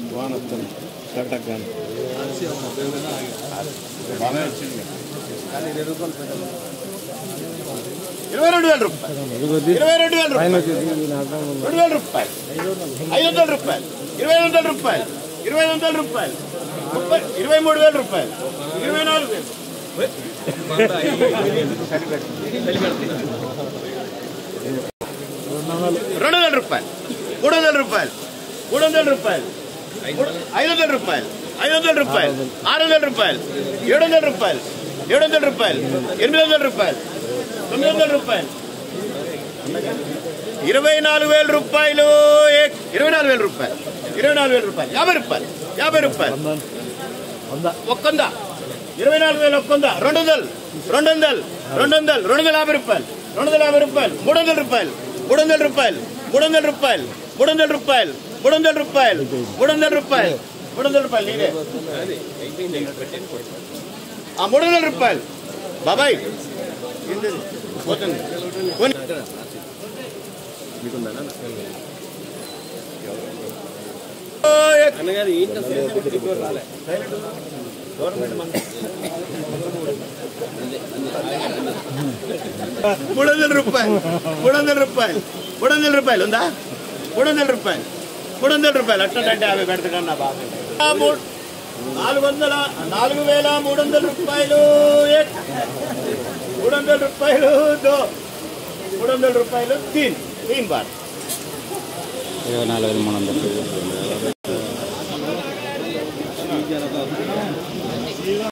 వాన వస్తుంది టక్ టక్ కానీ ఇరవై రెండు వేల రూపాయలు ఇరవై రెండు వేల రూపాయలు రెండు వేల రూపాయలు ఐదు వందల రూపాయలు ఇరవై ఐదు వందల రూపాయలు ఇరవై ఐదు వందల రూపాయలు ముప్పై ఇరవై మూడు వేల రూపాయలు ఇరవై నాలుగు వేలు రెండు వందల రూపాయలు మూడు వందల రూపాయలు మూడు వందల రూపాయలు మూడు- ఐదు వందల రూపాయలు ఐదు వందల రూపాయలు ఆరు వందల రూపాయలు ఏడు వందల రూపాయలు ఏడు వందల రూపాయలు ఎనిమిది వందల రూపాయలు తొమ్మిది వందల రూపాయలు ఇరవై నాలుగు వేల రూపాయలు ఏ- ఇరవై నాలుగు వేల రూపాయలు ఇరవై నాలుగు వేల రూపాయలు యాభై రూపాయలు యాభై రూపాయలు ఒక్కొంద ఇరవై నాలుగు వేలు ఒక్కొంద రెండు వందలు రెండు వందలు రెండు వందలు రెండు వందల యాభై రూపాయలు రెండు వందల యాభై రూపాయలు మూడు వందల రూపాయలు మూడు వందల రూపాయలు మూడు వందల రూపాయలు మూడు వందల రూపాయలు మూడు వందల రూపాయలు మూడు వందల రూపాయలు మూడు వందల రూపాయలు నేనే ఆ మూడు వందల రూపాయలు బాబాయ్ ఏంటిది? పోతుంది పోనీ. ఓ, ఏ- మూడు వందల రూపాయలు మూడు వందల రూపాయలు మూడు వందల రూపాయలు ఉందా మూడు వందల రూపాయలు మూడు వందల రూపాయలు అట్లంటే యాభై పెడతాడన్నా బాబు ఆ, మూడు- నాలుగు వందల నాలుగు వేల మూడు వందల రూపాయలు ఏ- మూడు వందల రూపాయలు దో మూడు వందల రూపాయలు తీన్ తీన్ బార్ ఇరవై నాలుగు వేల మూడు వందలు